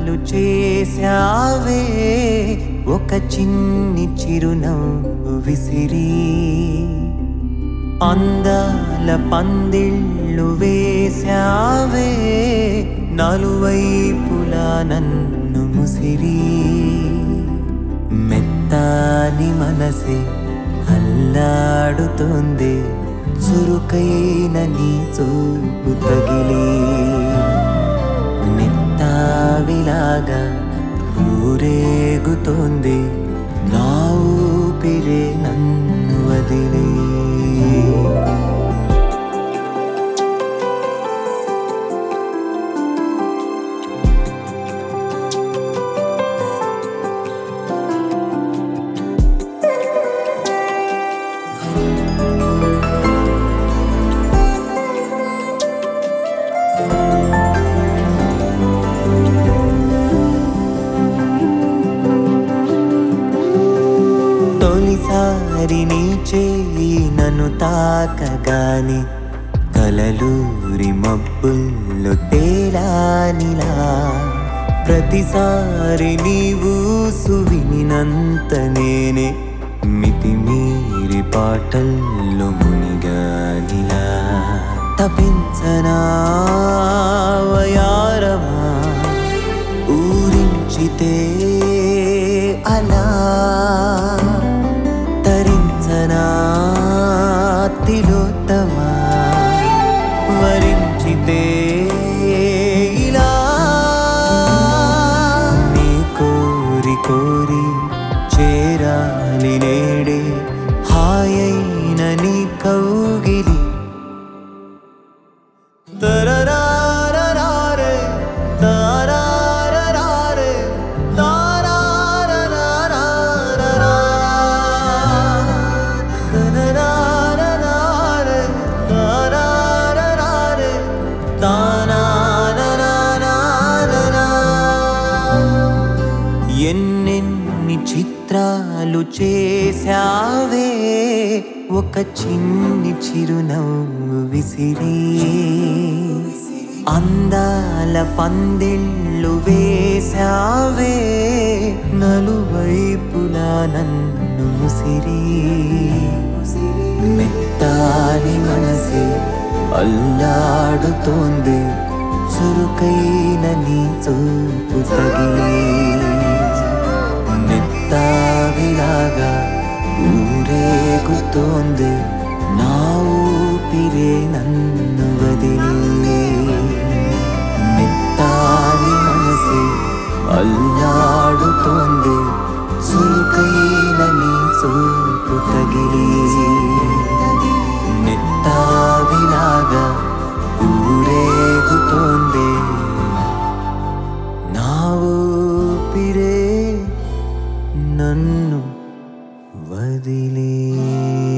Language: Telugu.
చిత్రాలు చేశావే ఒక చిన్ని చిరునవ్వు విసిరి అందాల పందిళ్ళు వేశావే నలువైపులా నన్ను ముసిరి మెత్తాని మనసే అల్లాడుతుంది చురుకైన నీ చూపు తగిలి నిత్తావిలాగా ఊరేగుతోంది నా ఊపిరే నన్ను వదిలి తొలిసారి నీ చేయి నన్ను తాకగాని కలలూరి మబ్బుల్లో తేలానిలా ప్రతిసారి నీవు సువినంత నేనే మితిమీరి పాటల్లో మునిగానిలా తపించనా వయారమా ఊరించితే అలా తరించనా తిలోత్తమా వరించితే ఇలా నీ కోరి కోరి చేరాలి నేడే హాయైన నీ కౌగిలి తరరారరారే, తారారరారే, తారారరారరా. తరరారరారే, తారారరారే, తానాననానాననా. ఎన్నెన్ని చిత్రాలు చేశావే ఒక చిన్ని చిరునవ్వు విసిరి అందాల పందిళ్ళు వేశావే నలువైపులా నన్ను ముసిరి మెత్తాని మనసే అల్లాడుతోంది చురుకైన నీ చూపు తగిలి నెత్తావిలాగా ఊరేగుతోంది నా ఊపిరే నన్ను వదిలి మెత్తాని మనసే అల్లాడుతోంది చురుకైన నీ చూపు తగిలి నెత్తావిలాగా ఊరేగుతోంది నా ఊపిరే నన్ను వదిలే